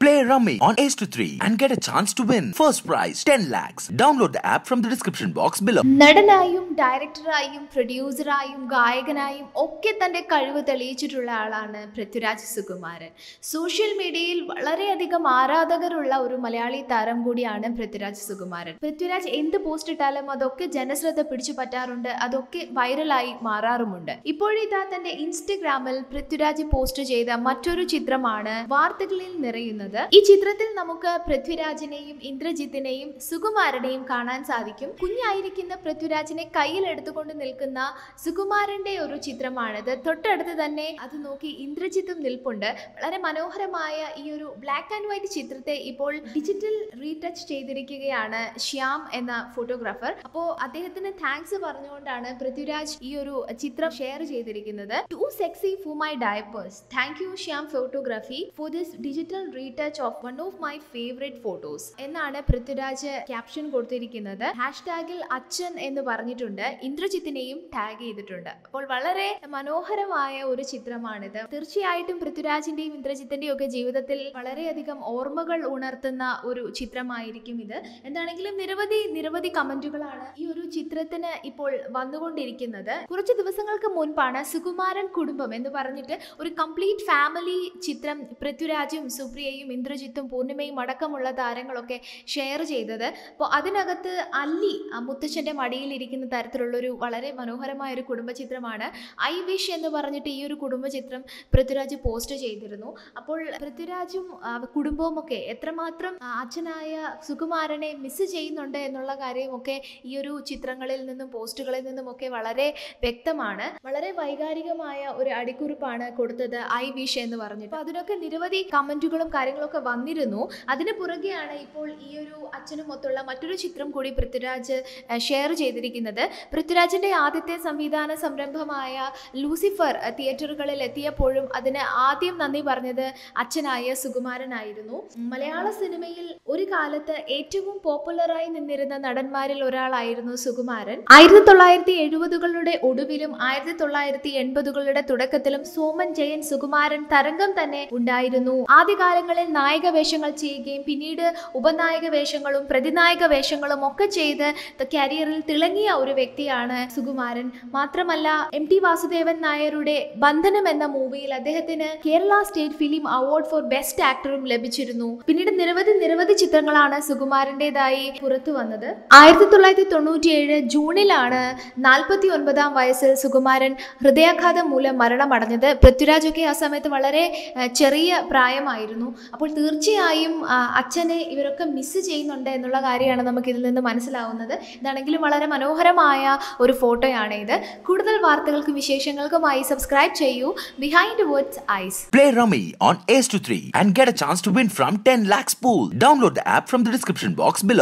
Play Rummy on Ace to 3 and get a chance to win. First prize 10 lakhs. Download the app from the description box below. നടനായും ഡയറക്ടറായും പ്രൊഡ്യൂസറായും ഗായകനായും ഒക്കെ തൻ്റെ കഴിവ് തെളിയിച്ചിട്ടുള്ള ആളാണ് Prithviraj Sukumaran social മീഡിയയിൽ വളരെയധികം ആരാധകരുള്ള ഒരു മലയാളി താരം കൂടിയാണ് പൃഥ്വിരാജ് സുകുമാരൻ പൃഥ്വിരാജ് എന്ത് പോസ്റ്റ് ഇട്ടാലും അതൊക്കെ ജനശ്രദ്ധ പിടിച്ചു പറ്റാറുണ്ട് അതൊക്കെ വൈറലായി മാറാറുമുണ്ട് ഇപ്പോഴിതാ തന്റെ ഇൻസ്റ്റഗ്രാമിൽ പൃഥ്വിരാജ് പോസ്റ്റ് ചെയ്ത മറ്റൊരു ചിത്രമാണ് വാർത്തകളിൽ നിറയുന്നത് ഈ ചിത്രത്തിൽ നമുക്ക് പൃഥ്വിരാജിനെയും ഇന്ദ്രജിത്തിനെയും സുകുമാരനെയും കാണാൻ സാധിക്കും കുഞ്ഞായിരിക്കുന്ന പൃഥ്വിരാജിനെ കയ്യിൽ എടുത്തുകൊണ്ട് നിൽക്കുന്ന സുകുമാരന്റെ ഒരു ചിത്രമാണിത് തൊട്ടടുത്ത് തന്നെ അത് നോക്കി ഇന്ദ്രജിത്തും നിൽപ്പുണ്ട് വളരെ മനോഹരമായ ഈ ഒരു ബ്ലാക്ക് ആൻഡ് വൈറ്റ് ചിത്രത്തെ ഇപ്പോൾ ഡിജിറ്റൽ റീടച്ച് ചെയ്തിരിക്കുകയാണ് ശ്യാം എന്ന ഫോട്ടോഗ്രാഫർ അപ്പോൾ അദ്ദേഹത്തിന് താങ്ക്സ് പറഞ്ഞുകൊണ്ടാണ് പൃഥ്വിരാജ് ഈ ഒരു ചിത്രം ഷെയർ ചെയ്തിരിക്കുന്നത് too sexy for my diapers thank you Shyam photography for this digital retouch of one of my favourite photos എന്നാണ് പൃഥ്വിരാജ് ക്യാപ്ഷൻ കൊടുത്തിരിക്കുന്നത് ഹാഷ്ടാഗിൽ അച്ഛൻ എന്ന് പറഞ്ഞിട്ടുണ്ട് ഇന്ദ്രജിത്തിനെയും ടാഗ് ചെയ്തിട്ടുണ്ട് അപ്പോൾ വളരെ മനോഹരമായ ഒരു ചിത്രമാണിത് തീർച്ചയായിട്ടും പൃഥ്വിരാജിന്റെയും ഇന്ദ്രജിത്തിന്റെയും ഒക്കെ ജീവിതത്തിൽ വളരെയധികം ഓർമ്മകൾ ഉണർത്തുന്ന ഒരു ചിത്രമായിരിക്കും ഇത് എന്താണെങ്കിലും നിരവധി നിരവധി കമന്റുകളാണ് ഈ ഒരു ചിത്രത്തിന് ഇപ്പോൾ വന്നുകൊണ്ടിരിക്കുന്നത് കുറച്ച് ദിവസങ്ങൾക്ക് മുൻപാണ് സുകുമാരൻ കുടുംബം എന്ന് പറഞ്ഞിട്ട് ഒരു കംപ്ലീറ്റ് ഫാമിലി ചിത്രം പൃഥ്വിരാജും സുപ്രിയയും ഇന്ദ്രജിത്തും പൂർണിമയും അടക്കമുള്ള താരങ്ങളൊക്കെ ഷെയർ ചെയ്തത് അപ്പോൾ അതിനകത്ത് അല്ലി ആ മുത്തച്ഛൻ്റെ മടിയിലിരിക്കുന്ന തരത്തിലുള്ളൊരു വളരെ മനോഹരമായ ഒരു കുടുംബ ചിത്രമാണ് ഐ വിഷ് എന്ന് പറഞ്ഞിട്ട് ഈ ഒരു കുടുംബ ചിത്രം പൃഥ്വിരാജ് പോസ്റ്റ് ചെയ്തിരുന്നു അപ്പോൾ പൃഥ്വിരാജും ആ, കുടുംബവും ഒക്കെ എത്രമാത്രം ആ, അച്ഛനായ സുകുമാരനെ മിസ് ചെയ്യുന്നുണ്ട് എന്നുള്ള കാര്യമൊക്കെ ഈ ഒരു ചിത്രങ്ങളിൽ നിന്നും പോസ്റ്റുകളിൽ നിന്നും ഒക്കെ വളരെ വ്യക്തമാണ് വളരെ വൈകാരികമായ ഒരു അടിക്കുറിപ്പാണ് കൊടുത്തത് ഐ വിഷ് എന്ന് പറഞ്ഞിട്ട് അപ്പോൾ അതിനൊക്കെ നിരവധി കമന്റുകളും കാര്യങ്ങളൊക്കെ വന്നിരുന്നു അതിന് പുറകെയാണ് ഇപ്പോൾ ഈ ഒരു അച്ഛനും ഒത്തുള്ള മറ്റൊരു ചിത്രം കൂടി പൃഥ്വിരാജ് ഷെയർ ചെയ്തിരിക്കുന്നത് പൃഥ്വിരാജിന്റെ ആദ്യത്തെ സംവിധാന സംരംഭമായ ലൂസിഫർ അഹ്, തിയേറ്ററുകളിൽ എത്തിയപ്പോഴും അതിന് ആദ്യം നന്ദി പറഞ്ഞത് അച്ഛനായ സുകുമാരനായിരുന്നു മലയാള സിനിമയിൽ ഒരു കാലത്ത് ഏറ്റവും പോപ്പുലറായി നിന്നിരുന്ന നടന്മാരിൽ ഒരാളായിരുന്നു സുകുമാരൻ ആയിരത്തി തൊള്ളായിരത്തി എഴുപതുകളുടെ ഒടുവിലും ആയിരത്തി തൊള്ളായിരത്തി എൺപതുകളുടെ തുടക്കത്തിലും സോമൻ ജയൻ സുകുമാരൻ തരംഗം തന്നെ ഉണ്ടായിരുന്നു ആദ്യകാലങ്ങളിൽ നായക വേഷങ്ങൾ ചെയ്യുകയും പിന്നീട് ഉപനായക വേഷങ്ങളും പ്രതിനായക വേഷങ്ങളും ഒക്കെ ചെയ്ത് ത- കരിയറിൽ തിളങ്ങിയ ഒരു വ്യക്തിയാണ് സുകുമാരൻ മാത്രമല്ല എം ടി വാസുദേവൻ നായരുടെ ബന്ധനം എന്ന മൂവിയിൽ അദ്ദേഹത്തിന് Kerala state film award for best ആക്ടറും ലഭിച്ചിരുന്നു പിന്നീട് നിരവധി നിരവധി ചിത്രങ്ങളാണ് സുകുമാരൻ്റെതായി പുറത്തു വന്നത് ആയിരത്തി തൊള്ളായിരത്തി തൊണ്ണൂറ്റിയേഴ് ജൂണിലാണ് നാൽപ്പത്തി ഒൻപതാം വയസ്സിൽ സുകുമാരൻ ഹൃദയാഘാതം മൂലം മരണമടഞ്ഞത് പൃഥ്വിരാജൊക്കെ ആ സമയത്ത് വളരെ ആ, ചെറിയ പ്രായമായിരുന്നു അപ്പോൾ തീർച്ചയായും ആ, അച്ഛനെ ഇവരൊക്കെ മിസ് ചെയ്യുന്നുണ്ട് എന്നുള്ള കാര്യമാണ് നമുക്ക് ഇതിൽ നിന്ന് മനസ്സിലാവുന്നത് ഇതാണെങ്കിലും വളരെ മനോഹരമായ ഒരു ഫോട്ടോയാണ് ഇത് കൂടുതൽ വാർത്തകൾക്കും വിശേഷങ്ങൾക്കുമായി സബ്സ്ക്രൈബ് ചെയ്യൂ Behindwoods Ice Play Rummy on Ace to 3 and get a chance to win from 10 lakhs pool. Download the app from the description box below.